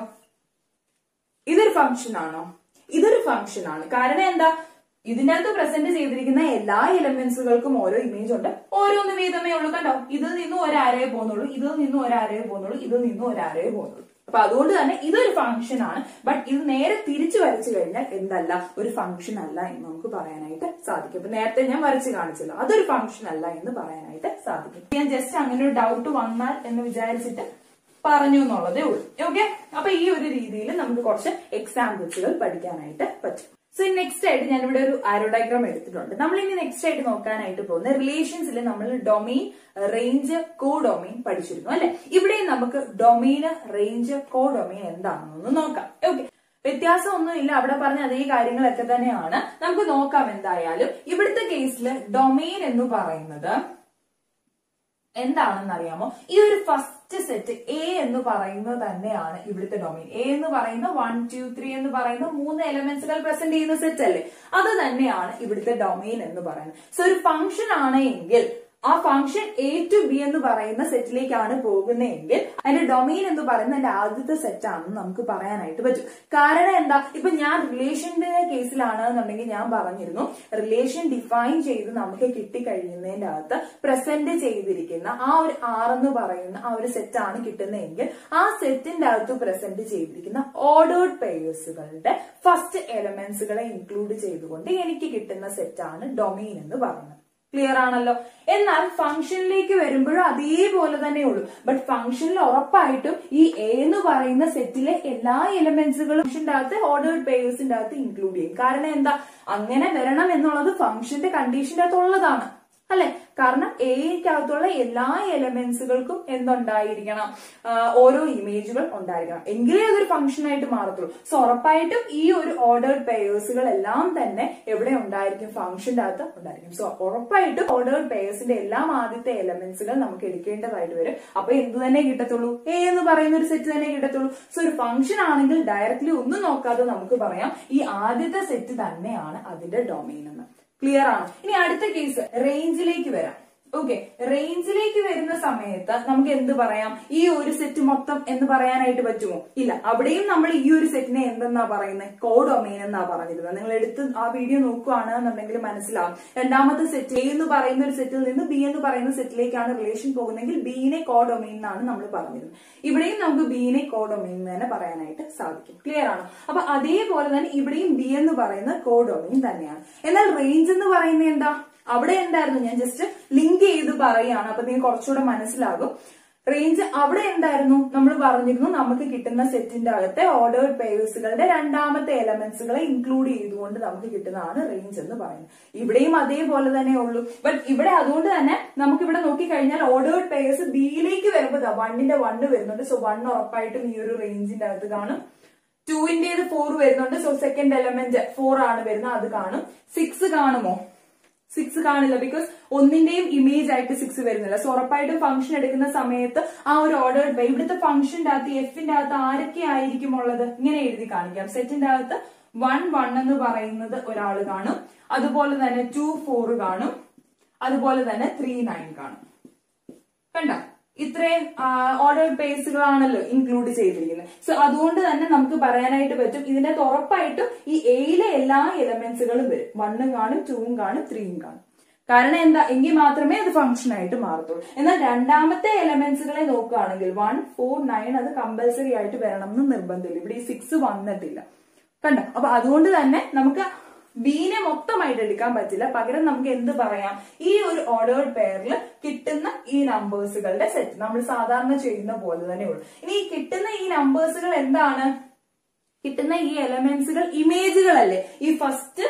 ഇതൊരു ഫംഗ്ഷൻ ആണോ ഇതൊരു ഫംഗ്ഷൻ ആണ് കാരണം എന്താ ഇതിനകത്ത് പ്രസന്റ് ചെയ്തിരിക്കുന്ന എല്ലാ എലമെന്റ്സുകൾക്കും ഓരോ ഇമേജ് ഉണ്ട് ഓരോന്ന് വീതമേ ഉള്ളൂ കണ്ടോ ഇതിൽ നിന്നും ഒരാരേ പോകുന്നുള്ളൂ ഇതിൽ നിന്നും ഒരാരേ പോകുന്നുള്ളൂ ഇതിൽ നിന്നും ഒരാരേ പോകുന്നുള്ളൂ അപ്പൊ അതുകൊണ്ട് തന്നെ ഇതൊരു ഫംഗ്ഷൻ ആണ് ബട്ട് ഇത് നേരെ തിരിച്ചു വരച്ചു കഴിഞ്ഞാൽ എന്തല്ല ഒരു ഫംഗ്ഷൻ അല്ല എന്ന് നമുക്ക് പറയാനായിട്ട് സാധിക്കും അപ്പൊ നേരത്തെ ഞാൻ വരച്ച് കാണിച്ചല്ലോ അതൊരു ഫംഗ്ഷൻ അല്ല എന്ന് പറയാനായിട്ട് സാധിക്കും ഞാൻ ജസ്റ്റ് അങ്ങനെ ഒരു ഡൗട്ട് വന്നാൽ എന്ന് വിചാരിച്ചിട്ട് പറഞ്ഞു എന്നുള്ളതേ ഉള്ളൂ ഓക്കെ അപ്പൊ ഈ ഒരു രീതിയിൽ നമുക്ക് കുറച്ച് എക്സാമ്പിൾസുകൾ പഠിക്കാനായിട്ട് പറ്റും സോ നെക്സ്റ്റ് ആയിട്ട് ഞാനിവിടെ ഒരു ആരോ ഡയഗ്രാം എടുത്തിട്ടുണ്ട് നമ്മൾ ഇനി നെക്സ്റ്റ് ആയിട്ട് നോക്കാനായിട്ട് പോകുന്ന റിലേഷൻസിൽ നമ്മൾ ഡൊമെയിൻ റേഞ്ച് കോ ഡൊമെയിൻ പഠിച്ചിരുന്നു അല്ലെ ഇവിടെയും നമുക്ക് ഡൊമെയിൻ റേഞ്ച് കോ ഡൊമെയിൻ എന്താണെന്നൊന്ന് നോക്കാം ഓക്കെ വ്യത്യാസമൊന്നുമില്ല അവിടെ പറഞ്ഞ അതേ കാര്യങ്ങളൊക്കെ തന്നെയാണ് നമുക്ക് നോക്കാം എന്തായാലും ഇവിടുത്തെ കേസിൽ ഡൊമെയിൻ എന്ന് പറയുന്നത് എന്താണെന്ന് അറിയാമോ ഈ ഒരു ഫസ്റ്റ് സെറ്റ് എ എന്ന് പറയുന്നത് തന്നെയാണ് ഇവിടുത്തെ ഡൊമൈൻ എ എന്ന് പറയുന്ന വൺ ടു ത്രീ എന്ന് പറയുന്ന മൂന്ന് എലമെന്റ്സുകൾ പ്രസന്റ് ചെയ്യുന്ന സെറ്റ് അല്ലേ അത് തന്നെയാണ് ഇവിടുത്തെ ഡൊമൈൻ എന്ന് പറയുന്നത് സോ ഒരു ഫംഗ്ഷൻ ആണ് എങ്കിൽ ആ ഫംഗ്ഷൻ എ ടു ബി എന്ന് പറയുന്ന സെറ്റിലേക്കാണ് പോകുന്നതെങ്കിൽ അതിന്റെ ഡൊമൈൻ എന്ന് പറയുന്ന അതിന്റെ ആദ്യത്തെ സെറ്റ് ആണെന്ന് നമുക്ക് പറയാനായിട്ട് പറ്റും കാരണം എന്താ ഇപ്പൊ ഞാൻ റിലേഷന്റെ കേസിലാണ് എന്നുണ്ടെങ്കിൽ ഞാൻ പറഞ്ഞിരുന്നു റിലേഷൻ ഡിഫൈൻ ചെയ്ത് നമുക്ക് കിട്ടിക്കഴിയുന്നതിന്റെ അകത്ത് പ്രസന്റ് ചെയ്തിരിക്കുന്ന ആ ഒരു ആർ എന്ന് പറയുന്ന ആ ഒരു സെറ്റ് ആണ് കിട്ടുന്നതെങ്കിൽ ആ സെറ്റിന്റെ അകത്ത് പ്രസന്റ് ചെയ്തിരിക്കുന്ന ഓർഡേർഡ് പേഴ്സുകളുടെ ഫസ്റ്റ് എലമെന്റ്സുകളെ ഇൻക്ലൂഡ് ചെയ്തുകൊണ്ട് എനിക്ക് കിട്ടുന്ന സെറ്റാണ് ഡൊമൈൻ എന്ന് പറയുന്നത് ക്ലിയർ ആണല്ലോ എന്നാൽ ഫംഗ്ഷനിലേക്ക് വരുമ്പോഴും അതേപോലെ തന്നെ ഉള്ളൂ ബട്ട് ഫംഗ്ഷനിൽ ഉറപ്പായിട്ടും ഈ എ എന്ന് പറയുന്ന സെറ്റിലെ എല്ലാ എലമെന്റ്സുകളും ഫംഗ്ഷന്റെ അകത്ത് ഓർഡേർഡ് പേയേഴ്സിന്റെ അകത്ത് ഇൻക്ലൂഡ് ചെയ്യും കാരണം എന്താ അങ്ങനെ വരണം എന്നുള്ളത് ഫംഗ്ഷന്റെ കണ്ടീഷന്റെ അകത്ത് ഉള്ളതാണ് അല്ലെ കാരണം എയ്ക്കകത്തുള്ള എല്ലാ എലമെന്റ്സുകൾക്കും എന്തുണ്ടായിരിക്കണം ആ, ഓരോ ഇമേജുകൾ ഉണ്ടായിരിക്കണം എങ്കിലേ അതൊരു ഫംഗ്ഷൻ ആയിട്ട് മാറത്തുള്ളൂ സോ ഉറപ്പായിട്ടും ഈ ഒരു ഓർഡേർഡ് പെയേഴ്സുകൾ എല്ലാം തന്നെ എവിടെ ഉണ്ടായിരിക്കും ഫംഗ്ഷന്റെ അകത്ത് ഉണ്ടായിരിക്കും സോ ഉറപ്പായിട്ടും ഓർഡേർഡ് പെയേഴ്സിന്റെ എല്ലാം ആദ്യത്തെ എലമെന്റ്സുകൾ നമുക്ക് എടുക്കേണ്ടതായിട്ട് വരും അപ്പൊ എന്ത് തന്നെ കിട്ടത്തുള്ളൂ എ എന്ന് പറയുന്ന ഒരു സെറ്റ് തന്നെ കിട്ടത്തുള്ളൂ സോ ഒരു ഫംഗ്ഷൻ ആണെങ്കിൽ ഡയറക്ട്ലി ഒന്നും നോക്കാതെ നമുക്ക് പറയാം ഈ ആദ്യത്തെ സെറ്റ് തന്നെയാണ് അതിന്റെ ഡൊമൈൻ എന്ന് ക്ലിയർ ആണ് ഇനി അടുത്ത കേസ് റേഞ്ചിലേക്ക് വരാം ഓക്കെ റേഞ്ചിലേക്ക് വരുന്ന സമയത്ത് നമുക്ക് എന്ത് പറയാം ഈ ഒരു സെറ്റ് മൊത്തം എന്ന് പറയാനായിട്ട് പറ്റുമോ ഇല്ല അവിടെയും നമ്മൾ ഈ ഒരു സെറ്റിനെ എന്തെന്നാ പറയുന്നത് കോഡൊമൈൻ എന്നാ പറഞ്ഞിരുന്നത് നിങ്ങൾ എടുത്ത് ആ വീഡിയോ നോക്കുകയാണെന്നുണ്ടെങ്കിൽ മനസ്സിലാവും രണ്ടാമത്തെ സെറ്റ് എ എന്ന് പറയുന്ന ഒരു സെറ്റിൽ നിന്ന് ബി എന്ന് പറയുന്ന സെറ്റിലേക്കാണ് റിലേഷൻ പോകുന്നതെങ്കിൽ ബിനെ കോഡൊമൈൻ എന്നാണ് നമ്മൾ പറഞ്ഞിരുന്നത് ഇവിടെയും നമുക്ക് ബിനെ കോഡൊമൈൻ എന്ന് തന്നെ പറയാനായിട്ട് സാധിക്കും ക്ലിയർ ആണ് അപ്പൊ അതേപോലെ തന്നെ ഇവിടെയും ബി എന്ന് പറയുന്ന കോഡൊമൈൻ തന്നെയാണ് എന്നാൽ റേഞ്ച് എന്ന് പറയുന്നത് എന്താ അവിടെ എന്തായിരുന്നു ഞാൻ ജസ്റ്റ് ലിങ്ക് ചെയ്ത് പറയുകയാണ് അപ്പൊ നിങ്ങൾക്ക് കുറച്ചുകൂടെ മനസ്സിലാകും റേഞ്ച് അവിടെ എന്തായിരുന്നു നമ്മൾ പറഞ്ഞിരുന്നു നമുക്ക് കിട്ടുന്ന സെറ്റിന്റെ അകത്തെ ഓർഡേർഡ് പേഴ്സുകളുടെ രണ്ടാമത്തെ എലമെന്റ്സുകളെ ഇൻക്ലൂഡ് ചെയ്തുകൊണ്ട് നമുക്ക് കിട്ടുന്നതാണ് റേഞ്ച് എന്ന് പറയുന്നത് ഇവിടെയും അതേപോലെ തന്നെ ഉള്ളൂ ബട്ട് ഇവിടെ അതുകൊണ്ട് തന്നെ നമുക്ക് ഇവിടെ നോക്കിക്കഴിഞ്ഞാൽ ഓർഡേർഡ് പേഴ്സ് ബിയിലേക്ക് വരുമ്പോൾ വണ്ണിന്റെ വണ്ണ് വരുന്നുണ്ട് സോ വൺ ഉറപ്പായിട്ടും ഈ ഒരു റേഞ്ചിന്റെ അകത്ത് കാണും ടുവിന്റേത് ഫോർ വരുന്നുണ്ട് സോ സെക്കൻഡ് എലമെന്റ് ഫോർ ആണ് വരുന്നത് അത് കാണും സിക്സ് കാണുമോ സിക്സ് കാണില്ല ബിക്കോസ് ഒന്നിന്റെയും ഇമേജ് ആയിട്ട് സിക്സ് വരുന്നില്ല സോ ഉറപ്പായിട്ടും ഫംഗ്ഷൻ എടുക്കുന്ന സമയത്ത് ആ ഒരു ഓർഡർ ഇവിടുത്തെ ഫംഗ്ഷന്റെ അകത്ത് എഫിന്റെ അകത്ത് ആരൊക്കെ ആയിരിക്കും ഉള്ളത് ഇങ്ങനെ എഴുതി കാണിക്കാം സെറ്റിന്റെ അകത്ത് വൺ വൺ എന്ന് പറയുന്നത് ഒരാൾ കാണും അതുപോലെ തന്നെ ടു ഫോർ കാണും അതുപോലെ തന്നെ ത്രീ നയൻ കാണും കണ്ട ഇത്രയും ഓർഡർ പേസുകളാണല്ലോ ഇൻക്ലൂഡ് ചെയ്തിരിക്കുന്നത് സോ അതുകൊണ്ട് തന്നെ നമുക്ക് പറയാനായിട്ട് പറ്റും ഇതിന്റെ ഉറപ്പായിട്ടും ഈ എയിലെ എല്ലാ എലമെന്റ്സുകളും വരും വണ്ണും കാണും ടൂവും കാണും ത്രീയും കാണും കാരണം എന്താ എങ്കിൽ മാത്രമേ അത് ഫംഗ്ഷൻ ആയിട്ട് മാറത്തുള്ളൂ എന്നാൽ രണ്ടാമത്തെ എലമെന്റ്സുകളെ നോക്കുകയാണെങ്കിൽ വൺ ഫോർ നയൻ അത് കമ്പൽസറി ആയിട്ട് വരണം എന്ന് നിർബന്ധമില്ല ഇവിടെ ഈ സിക്സ് വന്നിട്ടില്ല കണ്ടോ അപ്പൊ അതുകൊണ്ട് തന്നെ നമുക്ക് ബീനെ മൊത്തമായിട്ട് എടുക്കാൻ പറ്റില്ല പകരം നമുക്ക് എന്ത് പറയാം ഈ ഒരു ഓർഡേർഡ് പെയറിൽ കിട്ടുന്ന ഈ നമ്പേഴ്സുകളുടെ സെറ്റ് നമ്മൾ സാധാരണ ചെയ്യുന്ന പോലെ തന്നെ ഉള്ളൂ ഇനി ഈ കിട്ടുന്ന ഈ നമ്പേഴ്സുകൾ എന്താണ് കിട്ടുന്ന ഈ എലമെന്റ്സുകൾ ഇമേജുകളല്ലേ ഈ ഫസ്റ്റ്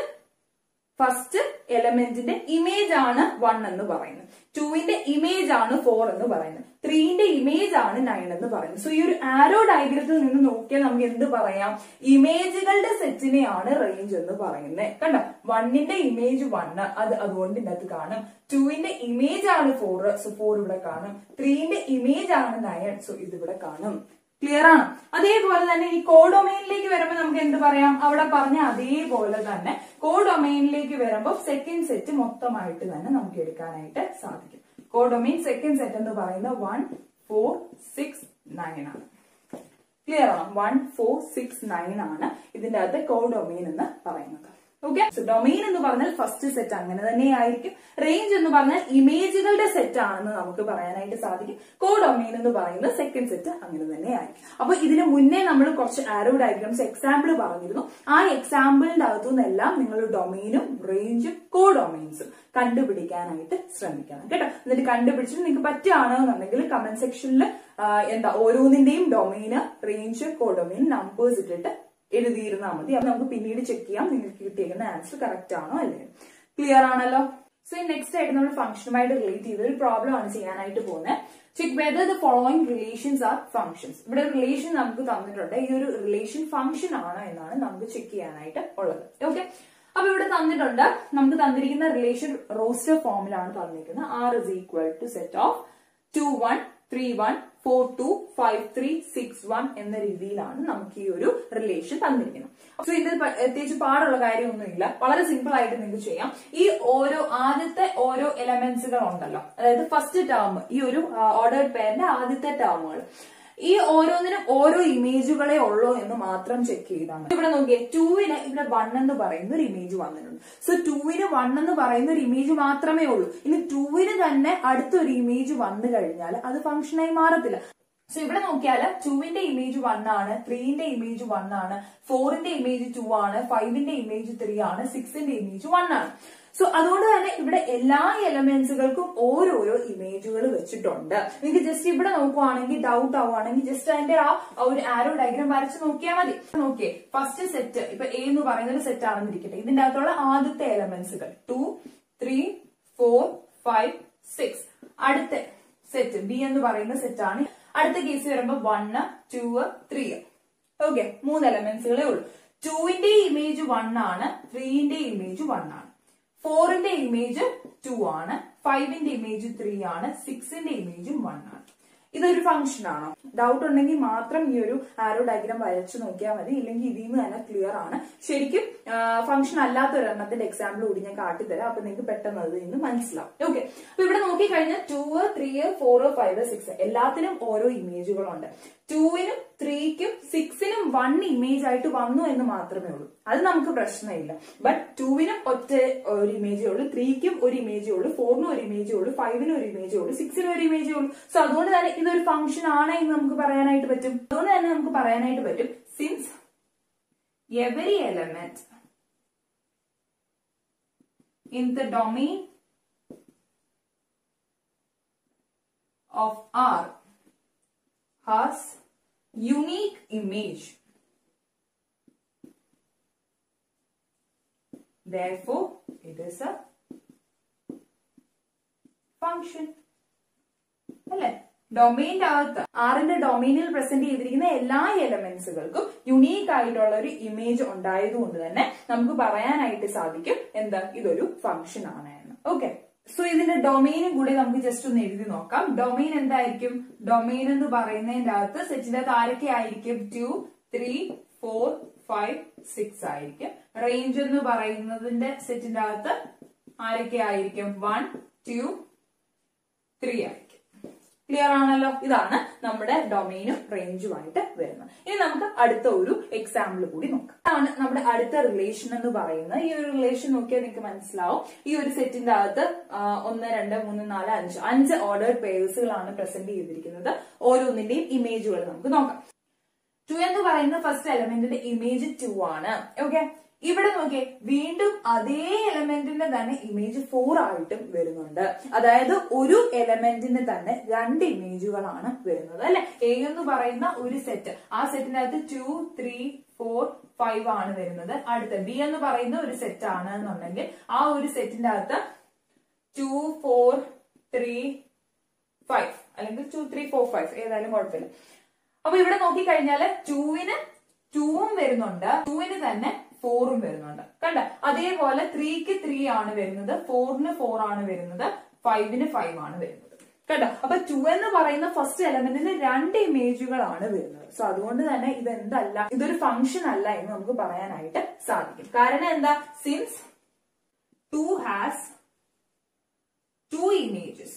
ഫസ്റ്റ് എലമെന്റിന്റെ ഇമേജ് ആണ് വൺ എന്ന് പറയുന്നത് ടുവിന്റെ ഇമേജ് ആണ് ഫോർ എന്ന് പറയുന്നത് ത്രീന്റെ ഇമേജ് ആണ് നയൻ എന്ന് പറയുന്നത് സോ ഈ ഒരു ആരോ ഡയഗ്രത്തിൽ നിന്ന് നോക്കിയാൽ നമുക്ക് എന്ത് പറയാം ഇമേജുകളുടെ സെറ്റിനെയാണ് റേഞ്ച് എന്ന് പറയുന്നത് കണ്ടോ വണ്ണിന്റെ ഇമേജ് വണ്ണ് അത് അതുകൊണ്ട് ഇതിനകത്ത് കാണും ടുവിന്റെ ഇമേജ് ആണ് ഫോർ സോ ഫോർ ഇവിടെ കാണും ത്രീന്റെ ഇമേജ് ആണ് നയൻ സോ ഇതിവിടെ കാണും ക്ലിയർ ആണ് അതേപോലെ തന്നെ ഈ കോഡൊമൈനിലേക്ക് വരുമ്പോൾ നമുക്ക് എന്ത് പറയാം അവിടെ പറഞ്ഞ അതേപോലെ തന്നെ കോഡൊമൈനിലേക്ക് വരുമ്പോൾ സെക്കൻഡ് സെറ്റ് മൊത്തമായിട്ട് തന്നെ നമുക്ക് എടുക്കാനായിട്ട് സാധിക്കും കോഡൊമൈൻ സെക്കൻഡ് സെറ്റ് എന്ന് പറയുന്നത് വൺ ഫോർ സിക്സ് നയൻ ആണ് ക്ലിയർ ആണ് വൺ ഫോർ സിക്സ് നയൻ ആണ് ഇതിന്റെ അകത്ത് കോഡൊമൈൻ എന്ന് പറയുന്നത് ഓക്കെ ഡൊമൈൻ എന്ന് പറഞ്ഞാൽ ഫസ്റ്റ് സെറ്റ് അങ്ങനെ തന്നെ ആയിരിക്കും റേഞ്ച് എന്ന് പറഞ്ഞാൽ ഇമേജുകളുടെ സെറ്റ് ആണെന്ന് നമുക്ക് പറയാനായിട്ട് സാധിക്കും കോ ഡൊമൈൻ എന്ന് പറയുന്നത് സെക്കൻഡ് സെറ്റ് അങ്ങനെ തന്നെ ആയിരിക്കും അപ്പൊ ഇതിന് മുന്നേ നമ്മൾ കുറച്ച് ആരോ ഡയഗ്രാംസ് എക്സാമ്പിൾ പറഞ്ഞിരുന്നു ആ എക്സാമ്പിളിന്റെ അകത്തു നിന്നെല്ലാം നിങ്ങൾ ഡൊമൈനും റേഞ്ചും കോ ഡൊമൈൻസും കണ്ടുപിടിക്കാനായിട്ട് ശ്രമിക്കണം കേട്ടോ എന്നിട്ട് കണ്ടുപിടിച്ചിട്ട് നിങ്ങൾക്ക് പറ്റുകയാണെന്നുണ്ടെങ്കിൽ കമന്റ് സെക്ഷനിൽ എന്താ ഓരോന്നിന്റെയും domain range codomain numbers ഇട്ടിട്ട് എഴുതിയിരുന്നാൽ മതി അത് നമുക്ക് പിന്നീട് ചെക്ക് ചെയ്യാം നിങ്ങൾക്ക് കിട്ടിയിരിക്കുന്ന ആൻസർ കറക്റ്റ് ആണോ അല്ലേ ക്ലിയർ ആണല്ലോ സോ നെക്സ്റ്റ് ആയിട്ട് നമ്മൾ ഫംഗ്ഷനുമായിട്ട് റിലേറ്റ് ചെയ്ത ഒരു പ്രോബ്ലം ആണ് ചെയ്യാനായിട്ട് പോകുന്നത് check whether the following relations are functions ഇവിടെ റിലേഷൻ നമുക്ക് തന്നിട്ടുണ്ട് ഈ ഒരു റിലേഷൻ ഫംഗ്ഷൻ ആണോ എന്നാണ് നമുക്ക് ചെക്ക് ചെയ്യാനായിട്ട് ഉള്ളത് ഓക്കെ അപ്പൊ ഇവിടെ തന്നിട്ടുണ്ട് നമുക്ക് തന്നിരിക്കുന്ന റിലേഷൻ റോസ്റ്റർ ഫോമിലാണ് തന്നിരിക്കുന്നത് R is equal to set of two one three one four two five three six one എന്ന രീതിയിലാണ് നമുക്ക് ഈ ഒരു റിലേഷൻ തന്നിരിക്കുന്നത് സോ ഇത് പ്രത്യേകിച്ച് പാടുള്ള കാര്യമൊന്നുമില്ല വളരെ സിമ്പിൾ ആയിട്ട് നിങ്ങൾക്ക് ചെയ്യാം ഈ ഓരോ ആദ്യത്തെ ഓരോ എലമെന്റ്സുകൾ ഉണ്ടല്ലോ അതായത് ഫസ്റ്റ് ടേം ഈ ഒരു ഓർഡർ പേരിന്റെ ആദ്യത്തെ ടേമുകൾ ഈ ഓരോന്നിനും ഓരോ ഇമേജുകളെ ഉള്ളൂ എന്ന് മാത്രം ചെക്ക് ചെയ്താൽ മതി ഇവിടെ നോക്കിയേ ടൂവിന് ഇവിടെ വൺ എന്ന് പറയുന്ന ഒരു ഇമേജ് വന്നിട്ടുണ്ട് സോ ടൂവിന് വൺ എന്ന് പറയുന്ന ഒരു ഇമേജ് മാത്രമേ ഉള്ളൂ ഇനി ടൂവിന് തന്നെ അടുത്തൊരു ഇമേജ് വന്നു കഴിഞ്ഞാൽ അത് ഫംഗ്ഷനായി മാറത്തില്ല സോ ഇവിടെ നോക്കിയാൽ ടുവിന്റെ ഇമേജ് വൺ ആണ് ത്രീന്റെ ഇമേജ് വൺ ആണ് ഫോറിന്റെ ഇമേജ് ടു ആണ് ഫൈവിന്റെ ഇമേജ് ത്രീ ആണ് സിക്സിന്റെ ഇമേജ് വൺ ആണ് സോ അതുകൊണ്ട് തന്നെ ഇവിടെ എല്ലാ എലമെന്റ്സുകൾക്കും ഓരോരോ ഇമേജുകൾ വെച്ചിട്ടുണ്ട് നിങ്ങൾക്ക് ജസ്റ്റ് ഇവിടെ നോക്കുവാണെങ്കിൽ ഡൗട്ട് ആവുകയാണെങ്കിൽ ജസ്റ്റ് അതിന്റെ ആ ഒരു ആരോ ഡയഗ്രാം വരച്ച് നോക്കിയാൽ മതി നോക്കിയേ ഫസ്റ്റ് സെറ്റ് ഇപ്പൊ എ എന്ന് പറയുന്ന ഒരു സെറ്റ് ആണെന്നിരിക്കട്ടെ ഇതിന്റെ അകത്തുള്ള ആദ്യത്തെ എലമെന്റ്സുകൾ two three four five six അടുത്ത സെറ്റ് ബി എന്ന് പറയുന്ന സെറ്റ് ആണ് അടുത്ത കേസ് വരുമ്പോ വണ് ടു ത്രീ ഓക്കെ മൂന്ന് എലമെന്റ്സുകളേ ഉള്ളൂ ടുവിന്റെ ഇമേജ് വൺ ആണ് ത്രീന്റെ ഇമേജ് വൺ ആണ് ഫോറിന്റെ ഇമേജ് ടു ആണ് ഫൈവിന്റെ ഇമേജ് ത്രീ ആണ് സിക്സിന്റെ ഇമേജും വൺ ആണ് ഇതൊരു ഫംഗ്ഷൻ ആണോ ഡൗട്ട് ഉണ്ടെങ്കിൽ മാത്രം ഈ ഒരു ആരോ ഡയഗ്രാം വരച്ചു നോക്കിയാൽ മതി ഇല്ലെങ്കിൽ ഇതിൽ നിന്ന് തന്നെ ക്ലിയർ ആണ് ശരിക്കും ഫംഗ്ഷൻ അല്ലാത്ത ഒരെണ്ണത്തിന്റെ എക്സാമ്പിൾ കൂടി ഞാൻ കാട്ടിത്തരാം അപ്പൊ നിങ്ങൾക്ക് പെട്ടെന്ന് അത് നിന്ന് മനസ്സിലാവും ഓക്കെ അപ്പൊ ഇവിടെ നോക്കിക്കഴിഞ്ഞാൽ two three four five six എല്ലാത്തിനും ഓരോ ഇമേജുകളുണ്ട് ടൂവിനും ത്രീക്കും സിക്സിനും വൺ ഇമേജ് ആയിട്ട് വന്നു എന്ന് മാത്രമേ ഉള്ളൂ അത് നമുക്ക് പ്രശ്നമില്ല ബട്ട് ടൂവിനും ഒറ്റ ഒരു ഇമേജേ ഉള്ളൂ ത്രീക്കും ഒരു ഇമേജേ ഉള്ളൂ ഫോറിനും ഒരു ഇമേജേ ഉള്ളൂ ഫൈവിനും ഒരു ഇമേജേ ഉള്ളൂ സിക്സിനും ഒരു ഇമേജേ ഉള്ളൂ സോ അതുകൊണ്ട് തന്നെ ഇതൊരു ഫംഗ്ഷൻ ആണ് എന്ന് നമുക്ക് പറയാനായിട്ട് പറ്റും അതുകൊണ്ട് തന്നെ നമുക്ക് പറയാനായിട്ട് പറ്റും since every element in the domain of R has unique image. Therefore, it is a function. അല്ലെ ഡൊമൈൻ്റെ അകത്ത് ആറിന്റെ ഡൊമൈനിൽ പ്രസന്റ് ചെയ്തിരിക്കുന്ന എല്ലാ എലമെന്റ്സുകൾക്കും യുണീക്ക് ആയിട്ടുള്ള ഒരു ഇമേജ് ഉണ്ടായതുകൊണ്ട് തന്നെ നമുക്ക് പറയാനായിട്ട് സാധിക്കും എന്താ ഇതൊരു ഫംഗ്ഷൻ ആണ് എന്ന് ഓക്കെ സോ ഇതിന്റെ ഡൊമൈനും കൂടി നമുക്ക് ജസ്റ്റ് ഒന്ന് എഴുതി നോക്കാം ഡൊമൈൻ എന്തായിരിക്കും ഡൊമൈൻ എന്ന് പറയുന്നതിന്റെ അകത്ത് സെറ്റിന്റെ അകത്ത് ആരൊക്കെ ആയിരിക്കും two three four five six ആയിരിക്കും റേഞ്ച് എന്ന് പറയുന്നതിന്റെ സെറ്റിന്റെ അകത്ത് ആരൊക്കെ ആയിരിക്കും വൺ ടു ത്രീ ആയിരിക്കും ക്ലിയർ ആണല്ലോ ഇതാണ് നമ്മുടെ ഡൊമൈനും റേഞ്ചുമായിട്ട് വരുന്നത് ഇനി നമുക്ക് അടുത്ത ഒരു എക്സാമ്പിൾ കൂടി നോക്കാം ഇതാണ് നമ്മുടെ അടുത്ത റിലേഷൻ എന്ന് പറയുന്നത് ഈ ഒരു റിലേഷൻ നോക്കിയാൽ നിങ്ങൾക്ക് മനസ്സിലാവും ഈ ഒരു സെറ്റിന്റെ അകത്ത് ആ, ഒന്ന് രണ്ട് മൂന്ന് നാല് അഞ്ച് അഞ്ച് ഓർഡേഡ് പേഴ്സുകളാണ് പ്രസന്റ് ചെയ്തിരിക്കുന്നത് ഓരോന്നിന്റെയും ഇമേജുകൾ നമുക്ക് നോക്കാം ടു എന്ന് പറയുന്ന ഫസ്റ്റ് എലമെന്റിന്റെ ഇമേജ് ടു ആണ് ഓക്കെ ഇവിടെ നോക്കിയേ വീണ്ടും അതേ എലമെന്റിന്റെ തന്നെ ഇമേജ് ഫോർ ആയിട്ടും വരുന്നുണ്ട് അതായത് ഒരു എലമെന്റിന് തന്നെ രണ്ട് ഇമേജുകളാണ് വരുന്നത് അല്ലെ എ എന്ന് പറയുന്ന ഒരു സെറ്റ് ആ സെറ്റിന്റെ അകത്ത് ടു ത്രീ ഫോർ ഫൈവ് ആണ് വരുന്നത് അടുത്ത ബി എന്ന് പറയുന്ന ഒരു സെറ്റ് ആണ് എന്നുണ്ടെങ്കിൽ ആ ഒരു സെറ്റിന്റെ അകത്ത് ടു ഫോർ ത്രീ ഫൈവ് അല്ലെങ്കിൽ ടു ത്രീ ഫോർ ഫൈവ് ഏതായാലും കുഴപ്പമില്ല അപ്പൊ ഇവിടെ നോക്കിക്കഴിഞ്ഞാല് ടൂവിന് ടൂവും വരുന്നുണ്ട് ടൂവിന് തന്നെ ഫോറും വരുന്നുണ്ട് കണ്ട അതേപോലെ ത്രീക്ക് ത്രീ ആണ് വരുന്നത് ഫോറിന് ഫോർ ആണ് വരുന്നത് ഫൈവിന് ഫൈവ് ആണ് വരുന്നത് കണ്ടോ അപ്പൊ ടു എന്ന് പറയുന്ന ഫസ്റ്റ് എലമെന്റിന് രണ്ട് ഇമേജുകളാണ് വരുന്നത് സോ അതുകൊണ്ട് തന്നെ ഇത് എന്തല്ല ഇതൊരു ഫംഗ്ഷൻ അല്ല എന്ന് നമുക്ക് പറയാനായിട്ട് സാധിക്കും കാരണം എന്താ since two has two images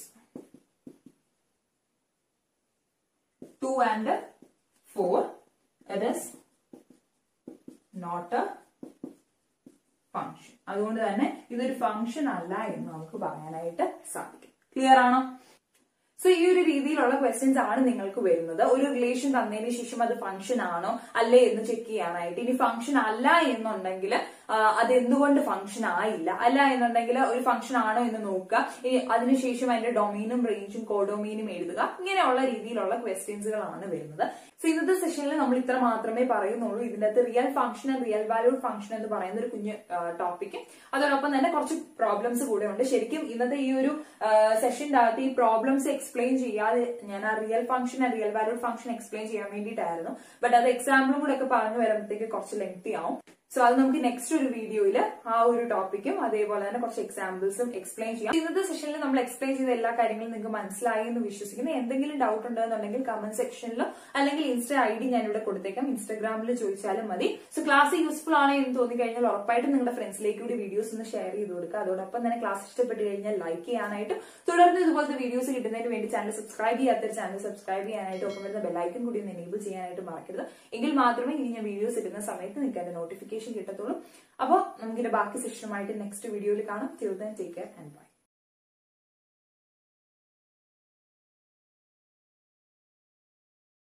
two and four it is not a function അതുകൊണ്ട് തന്നെ ഇതൊരു ഫംഗ്ഷൻ അല്ല എന്ന് നമുക്ക് പറയാനായിട്ട് സാധിക്കും ക്ലിയർ ആണോ സോ ഈ ഒരു രീതിയിലുള്ള ക്വസ്റ്റ്യൻസ് ആണ് നിങ്ങൾക്ക് വരുന്നത് ഒരു റിലേഷൻ തന്നതിന് ശേഷം അത് ഫംഗ്ഷൻ ആണോ അല്ലേ എന്ന് ചെക്ക് ചെയ്യാനായിട്ട് ഇനി ഫംഗ്ഷൻ അല്ല എന്നുണ്ടെങ്കിൽ അത് എന്തുകൊണ്ട് ഫംഗ്ഷൻ ആയില്ല അല്ല എന്നുണ്ടെങ്കിൽ ഒരു ഫംഗ്ഷൻ ആണോ എന്ന് നോക്കുക ഇനി അതിനുശേഷം അതിന്റെ ഡൊമൈനും റേഞ്ചും കോഡൊമൈനും എഴുതുക ഇങ്ങനെയുള്ള രീതിയിലുള്ള ക്വസ്റ്റ്യൻസുകളാണ് വരുന്നത് സോ ഇന്നത്തെ സെഷനിൽ നമ്മൾ ഇത്ര മാത്രമേ പറയുന്നുള്ളൂ ഇതിന്റെ അകത്ത് real function and real valued function എന്ന് പറയുന്ന ഒരു കുഞ്ഞ് ടോപ്പിക് അതോടൊപ്പം തന്നെ കുറച്ച് പ്രോബ്ലംസ് കൂടെ ഉണ്ട് ശരിക്കും ഇന്നത്തെ ഈ ഒരു സെഷന്റെ അകത്ത് ഈ പ്രോബ്ലംസ് എക്സ്പ്ലെയിൻ ചെയ്യാതെ ഞാൻ ആ real function and real valued function explain ചെയ്യാൻ വേണ്ടിയിട്ടായിരുന്നു ബട്ട് അത് എക്സാമ്പിളും കൂടെ ഒക്കെ പറഞ്ഞു വരുമ്പോഴത്തേക്ക് കുറച്ച് ലെങ്തി ആവും സോ അത് നമുക്ക് നെക്സ്റ്റ് ഒരു വീഡിയോയിൽ ആ ഒരു ടോപ്പിക്കും അതേപോലെ തന്നെ കുറച്ച് എക്സാമ്പിൾസും എക്സ്പ്ലെയിൻ ചെയ്യാം ഇന്നത്തെ സെഷനിൽ നമ്മൾ എക്സ്പ്ലെയിൻ ചെയ്ത എല്ലാ കാര്യങ്ങളും നിങ്ങൾക്ക് മനസ്സിലായി എന്ന് വിശ്വസിക്കുന്നു എന്തെങ്കിലും ഡൗട്ട് ഉണ്ടെന്നുണ്ടെങ്കിൽ കമന്റ് സെക്ഷനിലോ അല്ലെങ്കിൽ ഇൻസ്റ്റ ഐ ഡി ഞാൻ ഇവിടെ കൊടുത്തേക്കാം ഇൻസ്റ്റാഗ്രാമിൽ ചോദിച്ചാലും മതി സോ ക്ലാസ് യൂസ്ഫുൾ ആണ് എന്ന് തോന്നി കഴിഞ്ഞാൽ ഉറപ്പായിട്ടും നിങ്ങളുടെ ഫ്രണ്ട്സിലേക്ക് കൂടി വീഡിയോസ് ഒന്ന് ഷെയർ ചെയ്ത് കൊടുക്കുക അതോടൊപ്പം തന്നെ ക്ലാസ് ഇഷ്ടപ്പെട്ട് കഴിഞ്ഞാൽ ലൈക്ക് ചെയ്യാനായിട്ടും തുടർന്ന് ഇതുപോലത്തെ വീഡിയോസ് കിട്ടുന്നതിന് വേണ്ടി ചാനൽ സബ്സ്ക്രൈബ് ചെയ്യാത്തൊരു ചാനൽ സബ്സ്ക്രൈബ് ചെയ്യാനായിട്ട് ഒപ്പം വരുന്ന ബെല്ലൈക്കൻ കൂടി ഒന്ന് എനേബിൾ ചെയ്യാനായിട്ട് മറക്കരുത് എങ്കിൽ മാത്രമേ ഇനി ഞാൻ വീഡിയോസ് ഇടുന്ന സമയത്ത് നിങ്ങൾക്ക് അതിന്റെ നോട്ടിഫിക്കേഷൻ കിട്ടത്തുള്ളൂ അപ്പോൾ നമുക്കിന്റെ ബാക്കി സെഷനുമായിട്ട് നെക്സ്റ്റ് വീഡിയോയിൽ കാണാം till then take care and by